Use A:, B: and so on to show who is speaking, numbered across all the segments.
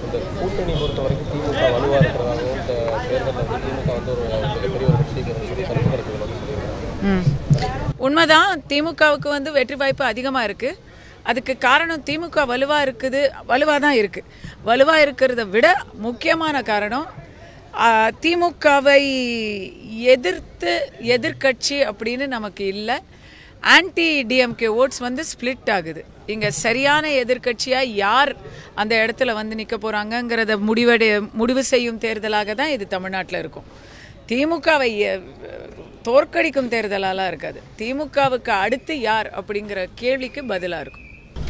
A: இந்த கூட்டணி பொறுத்த வரைக்கும் திமுக வலுவாக இருக்கிறதாகவும் இந்த தேர்தலில் வந்து திமுக வந்து ஒரு மிகப்பெரிய ஒரு வெற்றிக்கு சொல்லி கருத்து கருத்துக்கள் வந்து சொல்லியிருக்காங்க
B: ம். உண்மைதான் திமுகவுக்கு வந்து வெற்றி வாய்ப்பு அதிகமாக இருக்குது அதுக்கு காரணம் திமுக வலுவாக இருக்குது வலுவாக தான் இருக்குது வலுவாக இருக்கிறத விட முக்கியமான காரணம் ஆ, திமுகவை எதிர்த்து எதிர்க்கட்சி அப்படின்னு நமக்கு இல்லை ஆன்டி டிஎம்கே ஓட்ஸ் வந்து ஸ்ப்ளிட் ஆகுது இங்கே சரியான எதிர்க்கட்சியாக யார் அந்த இடத்துல வந்து நிற்க போகிறாங்கங்கிறத முடிவடை முடிவு செய்யும் தேர்தலாக தான் இது தமிழ்நாட்டில் இருக்கும் திமுகவை அஹ், தோற்கடிக்கும் தேர்தலாலாம் இருக்காது திமுகவுக்கு அடுத்து யார் அப்படிங்கிற கேள்விக்கு பதிலாக இருக்கும்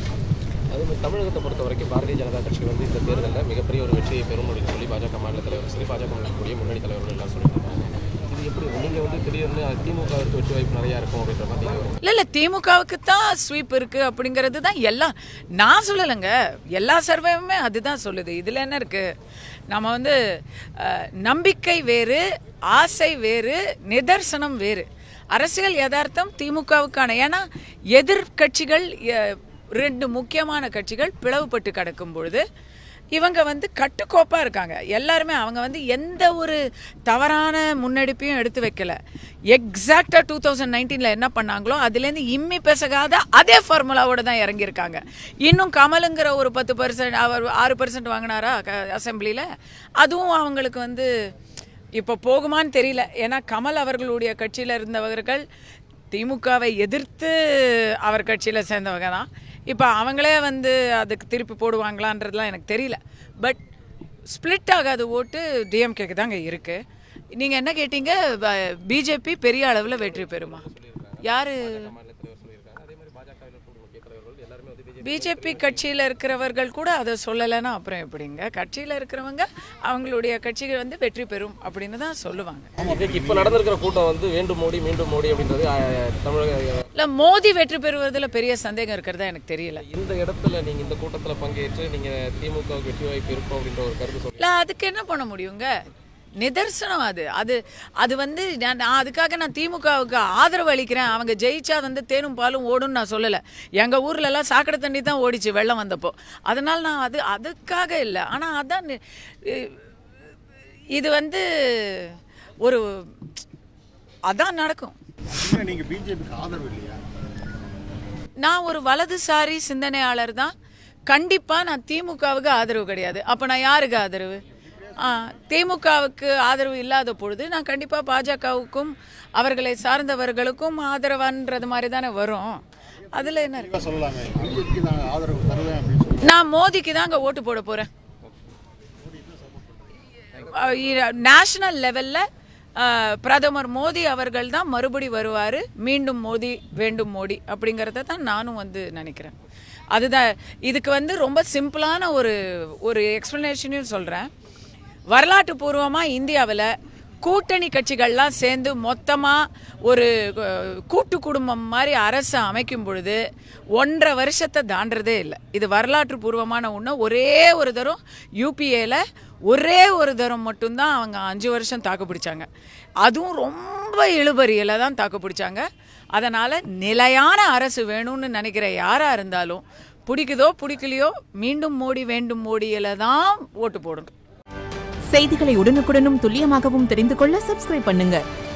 A: அதே மாதிரி தமிழகத்தை பொறுத்த வரைக்கும் பாரதிய ஜனதா கட்சி வந்து இந்த தேர்தலில் மிகப்பெரிய ஒரு வெற்றியை பெறும் அப்படின்னு சொல்லி பாஜக மாநில தலைவர் சரி பாஜக இருக்கக்கூடிய முன்னணி தலைவர்கள் எல்லாம் சொல்லியிருக்காங்க இது எப்படி நீங்கள் வந்து திடீர்னு திமுகவிற்கு வெற்றி வாய்ப்பு நிறையா இருக்கும் அப்படின்ற மாதிரி நீங்க ஒரு
B: இல்லை இல்லை திமுகவுக்கு தான் ஸ்வீப் இருக்குது அப்படிங்கிறது தான் எல்லாம் நான் சொல்லலைங்க எல்லா சர்வேவுமே அதுதான் சொல்லுது இதில் என்ன இருக்குது நம்ம வந்து அஹ், நம்பிக்கை வேறு ஆசை வேறு நிதர்சனம் வேறு அரசியல் யதார்த்தம் திமுகவுக்கான ஏன்னா எதிர்கட்சிகள் எ- ரெண்டு முக்கியமான கட்சிகள் பிளவுபட்டு கிடக்கும் பொழுது இவங்க வந்து கட்டுக்கோப்பாக இருக்காங்க எல்லாருமே அவங்க வந்து எந்த ஒரு தவறான முன்னெடுப்பையும் எடுத்து வைக்கல எக்ஸாக்டாக டூ தௌசண்ட் நைன்டீனில் என்ன பண்ணாங்களோ அதுலேருந்து இம்மி பெசகாத அதே ஃபார்முலாவோட தான் இறங்கியிருக்காங்க இன்னும் கமலுங்கிற ஒரு பத்து பர்சன்ட் அவர் ஆறு பர்சன்ட் வாங்கினாரா அசம்பிளியில் அதுவும் அவங்களுக்கு வந்து இப்போ போகுமான்னு தெரியல ஏன்னா கமல் அவர்களுடைய கட்சியில் இருந்தவர்கள் திமுகவை எதிர்த்து அவர் கட்சியில் சேர்ந்தவங்க தான் இப்போ அவங்களே வந்து அதுக்கு திருப்பி போடுவாங்களான்றதுலாம் எனக்கு தெரியல பட் ஸ்ப்ளிட் ஆகாத ஓட்டு டிஎம்கேக்கு தாங்க இருக்குது நீங்கள் என்ன கேட்டீங்க பிஜேபி பெரிய அளவில் வெற்றி பெறுமா யார்
A: மாநில தலைவர் சொல்லியிருக்காங்க அதே மாதிரி பாஜகவில் இருக்கக்கூடிய முக்கிய தலைவர்கள் எல்லாருமே வந்து பிஜேபி
B: பிஜேபி கட்சியில் இருக்கிறவர்கள் கூட அதை சொல்லலைன்னா அப்புறம் எப்படிங்க கட்சியில் இருக்கிறவங்க அவங்களுடைய கட்சிகள் வந்து வெற்றி பெறும் அப்படின்னு தான் சொல்லுவாங்க
A: இன்னைக்கு இப்போ நடந்திருக்கிற கூட்டம் வந்து வேண்டும் மோடி மீண்டும் மோடி அப்படின்றது அஹ், தமிழக
B: இல்லை மோதி வெற்றி பெறுவதில் பெரிய சந்தேகம் இருக்கிறதா எனக்கு தெரியல
A: இந்த இடத்துல நீங்க இந்த கூட்டத்துல பங்கேற்று நீங்க திமுகவுக்கு வெற்றி வாய்ப்பு இருக்கும் அப்படின்ற ஒரு கருத்து சொல்லி
B: இல்லை அதுக்கு என்ன பண்ண முடியுங்க நிதர்சனம் அது அது அது வந்து நான் நான் அதுக்காக நான் திமுகவுக்கு ஆதரவு அளிக்கிறேன் அவங்க ஜெயிச்சா வந்து தேனும் பாலும் ஓடும்னு நான் சொல்லலை எங்கள் ஊர்லலாம் சாக்கடை தண்ணி தான் ஓடிச்சு வெள்ளம் வந்தப்போ அதனால் நான் அது அதுக்காக இல்லை ஆனால் அதான் நி- இ- இது வந்து ஒரு அதான் நடக்கும்
C: இல்லை நீங்க பிஜேபிக்கு ஆதரவு இல்லையா
B: நான் ஒரு வலதுசாரி சிந்தனையாளர் தான் கண்டிப்பாக நான் திமுகவுக்கு ஆதரவு கிடையாது அப்போ நான் யாருக்கு ஆதரவு ஆ, திமுகவுக்கு ஆதரவு இல்லாத பொழுது நான் கண்டிப்பாக பாஜகவுக்கும் அவர்களை சார்ந்தவர்களுக்கும் ஆதரவான்றது மாதிரி தானே வரும் அதில் என்ன இருக்கு
C: தெளிவா சொல்லலாமே பிஜேபிக்கு நான் ஆதரவு தருவேன் அப்படின்னு சொல்லி
B: நான் மோதிக்கு தாங்க ஓட்டு போட போகிறேன் நேஷனல் லெவலில் பிரதமர் மோடி அவர்கள் தான் மறுபடி வருவார் மீண்டும் மோடி வேண்டும் மோடி அப்படிங்கிறத தான் நானும் வந்து நினைக்கிறேன் அதுதான் இதுக்கு வந்து ரொம்ப சிம்பிளான ஒரு ஒரு எக்ஸ்ப்ளனேஷனையும் சொல்கிறேன் வரலாற்று பூர்வமாக இந்தியாவில் கூட்டணி கட்சிகள்லாம் சேர்ந்து மொத்தமாக ஒரு அஹ், கூட்டு குடும்பம் மாதிரி அரசை அமைக்கும் பொழுது ஒன்றரை வருஷத்தை தாண்டறதே இல்லை இது வரலாற்று பூர்வமான ஒன்று ஒரே ஒரு தரம் யூபிஏல ஒரே ஒரு தரம் மட்டும்தான் அவங்க அஞ்சு வருஷம் தாக்கு பிடிச்சாங்க அதுவும் ரொம்ப இழுபறியில் தான் தாக்கு பிடிச்சாங்க அதனால் நிலையான அரசு வேணும்னு நினைக்கிற யாராக இருந்தாலும் பிடிக்குதோ பிடிக்கலையோ மீண்டும் மோடி வேண்டும் மோடியில் தான் ஓட்டு போடணும்
D: செய்திகளை உடனுக்குடனும் துல்லியமாகவும் தெரிந்து கொள்ள சப்ஸ்கிரைப் பண்ணுங்க